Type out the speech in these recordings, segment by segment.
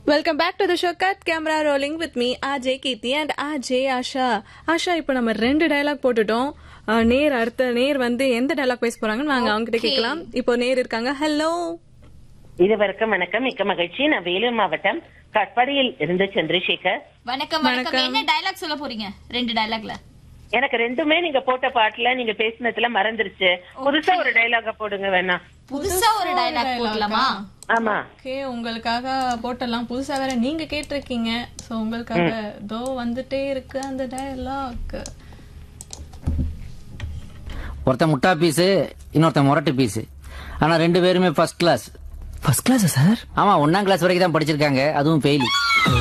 Welcome back to the show cut camera rolling with me RJ Keerthi and RJ Asha Asha இப்போ நம்ம ரெண்டு dialogue போட்டுட்டோம் அஹ், நேர் அடுத்த நேர் வந்து எந்த டயலாக் பேச போறாங்கன்னு வாங்க அவங்க கிட்ட கேட்கலாம் இப்போ நேர் இருக்காங்க ஹலோ இருவருக்கும் வணக்கம் மிக்க மகிழ்ச்சி நான் வேலூர் மாவட்டம் கட்பாடியில் இருந்து சந்திரசேகர் வணக்கம் வணக்கம் என்ன டயலாக் சொல்ல போறீங்க ரெண்டு டயலாக்ல எனக்கு ரெண்டுமே நீங்க போட்ட பாட்டுல நீங்க பேசினதுல மறந்துருச்சு புதுசா ஒரு டைலாக போடுங்க வேணா புதுசா ஒரு டயலாக் போடலாமா ஆமா ஓகே உங்களுக்காக போட்டலாம் புதுசா வேற நீங்க கேட்டிருக்கீங்க சோ உங்களுக்காக தோ வந்துட்டே இருக்கு அந்த டயலாக் ஒருத்தன் முட்டா பீஸு இன்னொருத்தன் முரட்டு பீஸு ஆனா ரெண்டு பேருமே ஃபர்ஸ்ட் கிளாஸ் ஃபர்ஸ்ட் கிளாஸா சார் ஆமா ஒன்னாம் கிளாஸ் வரைக்கும் தான் படிச்சிருக்காங்க அதுவும் ஃபெயிலி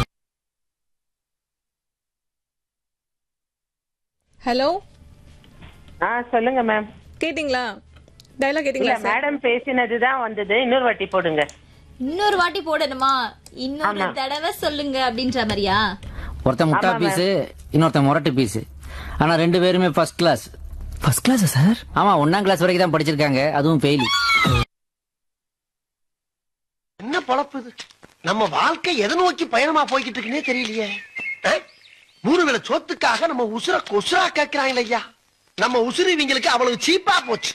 ஹலோ ஆ சொல்லுங்க மேம் கேட்டிங்களா டயலாக் இல்ல கேட்டிங்களா சார் மேடம் பேசினதுதான் வந்தது இன்னொரு வாட்டி போடுங்க இன்னொரு வாட்டி போடணுமா இன்னொரு தடவை சொல்லுங்க அப்படின்ற மாதிரியா ஒருத்தன் முட்டா பீஸு இன்னொருத்தன் முரட்டு பீஸு ஆனா ரெண்டு பேருமே ஃபர்ஸ்ட் கிளாஸ் ஃபர்ஸ்ட் கிளாஸா சார் ஆமா ஒன்னாம் கிளாஸ் வரைக்கும் தான் படிச்சிருக்காங்க அதுவும் ஃபெயிலி என்ன பொழப்பு இது நம்ம வாழ்க்கை எதை நோக்கி பயணமா போய்கிட்டு இருக்குன்னே தெரியலையே அஹ்? மூணு வேளை சோத்துக்காக நம்ம உசுர கொசுரா கேட்கிறாங்க ஐயா நம்ம உசுறு இவங்களுக்கு அவ்வளவு சீப்பா போச்சு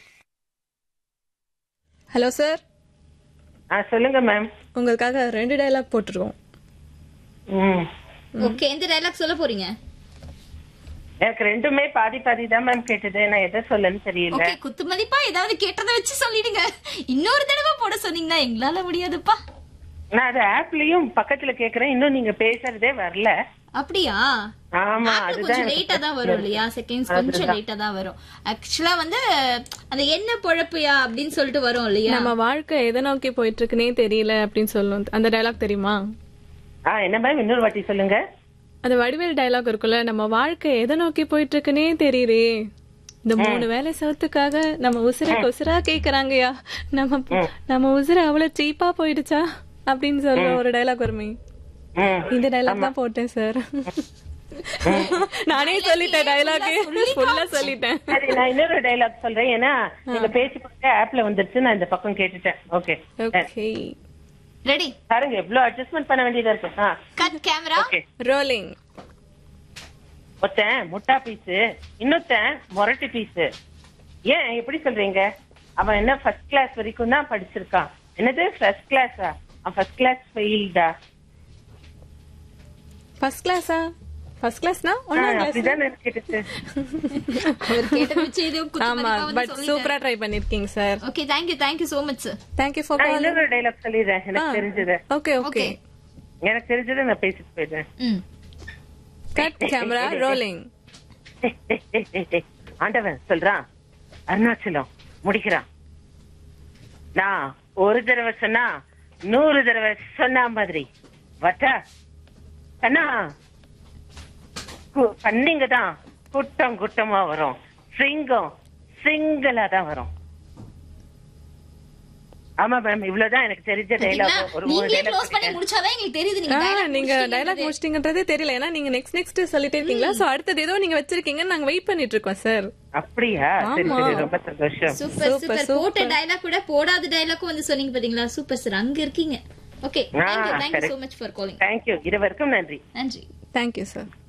ஹலோ சார் ஆ சொல்லுங்க மேம் உங்களுக்காக ரெண்டு டயலாக் போட்டுருவோம் ம் ஓகே எந்த டயலாக் சொல்ல போறீங்க எனக்கு ரெண்டுமே பாதி பாதி தான் மேம் கேட்டது நான் எதை சொல்லன்னு தெரியல ஓகே குத்து மதிப்பா ஏதாவது கேட்டதை வச்சு சொல்லிடுங்க இன்னொரு தடவை போட சொன்னீங்கன்னா எங்களால முடியாதுப்பா நான் அது ஆப்லயும் பக்கத்துல கேக்குறேன் இன்னும் நீங்க பேசுறதே வரல அப்படியா ஆமா ஆப்பிள் அதுதான் கொஞ்சம் எனக்கு லேட்டா தான் வரும் இல்லையா செகண்ட்ஸ் கொஞ்சம் லேட்டா தான் வரும் ஆக்சுவலா வந்து அந்த என்ன பொழப்புயா அப்படின்னு சொல்லிட்டு வரும் இல்லையா நம்ம வாழ்க்கை எதை நோக்கி போயிட்டு இருக்குன்னே தெரியல அப்படின்னு சொல்லும் அந்த டயலாக் தெரியுமா ஆ என்ன மேம் இன்னொரு வாட்டி சொல்லுங்க அந்த வடிவேல் டயலாக் இருக்குல்ல நம்ம வாழ்க்கை எதை நோக்கி போயிட்டு இருக்குன்னே தெரியலே இந்த மூணு வேலை சவுத்துக்காக நம்ம உசுரை கொசுரா கேக்குறாங்கயா நம்ம நம்ம உசுரை அவ்வளவு சீப்பா போயிடுச்சா அப்படின்னு சொல்ற ஒரு டயலாக் வருமே ம் இந்த டயலாக் தான் போட்டேன் சார் நானே சொல்லிட்டேன் டயலாக் ஃபுல்லா சொல்லிட்டேன் சரி நான் இன்னொரு டைலாக் சொல்றேன் ஏன்னா நீங்க பேசி பார்த்து ஆப்ல வந்துருச்சு நான் இந்த பக்கம் கேட்டுட்டேன் ஓகே ஓகே ரெடி பாருங்க எவ்வளவு அட்ஜஸ்ட்மெண்ட் பண்ண வேண்டியதா இருக்கு ஆ கட் கேமரா ஓகே ரோலிங் ஒருத்தன் முட்டா பீஸ் இன்னொருத்தன் மொரட்டு பீஸ் ஏன் எப்படி சொல்றீங்க அவன் என்ன ஃபர்ஸ்ட் கிளாஸ் வரைக்கும் தான் படிச்சிருக்கான் என்னது ஃபர்ஸ்ட் கிளாஸா அவன் ஃபர்ஸ்ட் கிளாஸ் ஃபெயில்டா ஃபர்ஸ்ட் கிளாஸா ஃபர்ஸ்ட் கிளாஸ்னா ஒன்னாம் கிளாஸ் அப்படிதான் எனக்கு கேட்டுச்சு அவர் கேட்டதை வச்சு இது குத்து ஆமா மதிப்பா வந்து பட் சொல்லிட்டாரு. சூப்பரா ட்ரை பண்ணிருக்கீங்க sir okay thank you thank you so much sir thank you for நான் காலிங் இன்னொரு டைலாக் சொல்லிடுறேன் எனக்கு தெரிஞ்சது ஓகே ஓகே ஓகே எனக்கு தெரிஞ்சதை நான் பேசிட்டு போயிடுறேன் ம் கட் கேமரா ரோலிங் ஆண்டவன் சொல்றான் அருணாச்சலம் முடிக்கிறான் நான் ஒரு தடவை சொன்னா நூறு தடவை சொன்ன மாதிரி வட்டா கண்ணா கு- பண்ணிங்க தான் கூட்டம் கூட்டமா வரும் சிங்கம் சிங்கிளா தான் வரும் ஆமா மேம் இவ்வளவுதான் எனக்கு தெரிஞ்ச டைலாக் ஒரு மூணு நீங்களே க்ளோஸ் பண்ணி டைலாக் முடிச்சாதான் எங்களுக்கு தெரியுது நீங்க dialogue நீங்க முடிச்சிட்டீங்கன்றது. டைலாக் முடிச்சிட்டீங்கன்றதே தெரியல ஏன்னா நீங்க நெக்ஸ்ட் நெக்ஸ்ட் சொல்லிட்டே இருக்கீங்களா சோ அடுத்தது ஏதோ நீங்க வச்சிருக்கீங்கன்னு நாங்க வெயிட் பண்ணிட்டு இருக்கோம் சார் அப்படியா சரி ஆமா. சரி ரொம்ப சந்தோஷம் சூப்பர் Super, சூப்பர் போட்ட டயலாக் கூட போடாத டயலாக்கும் வந்து சொன்னீங்க பாத்தீங்களா சூப்பர் சார் அங்க இருக்கீங்க ஓகே ஆ, thank you thank you correct. So much for calling thank you இருவருக்கும் நன்றி நன்றி தேங்க்யூ சார்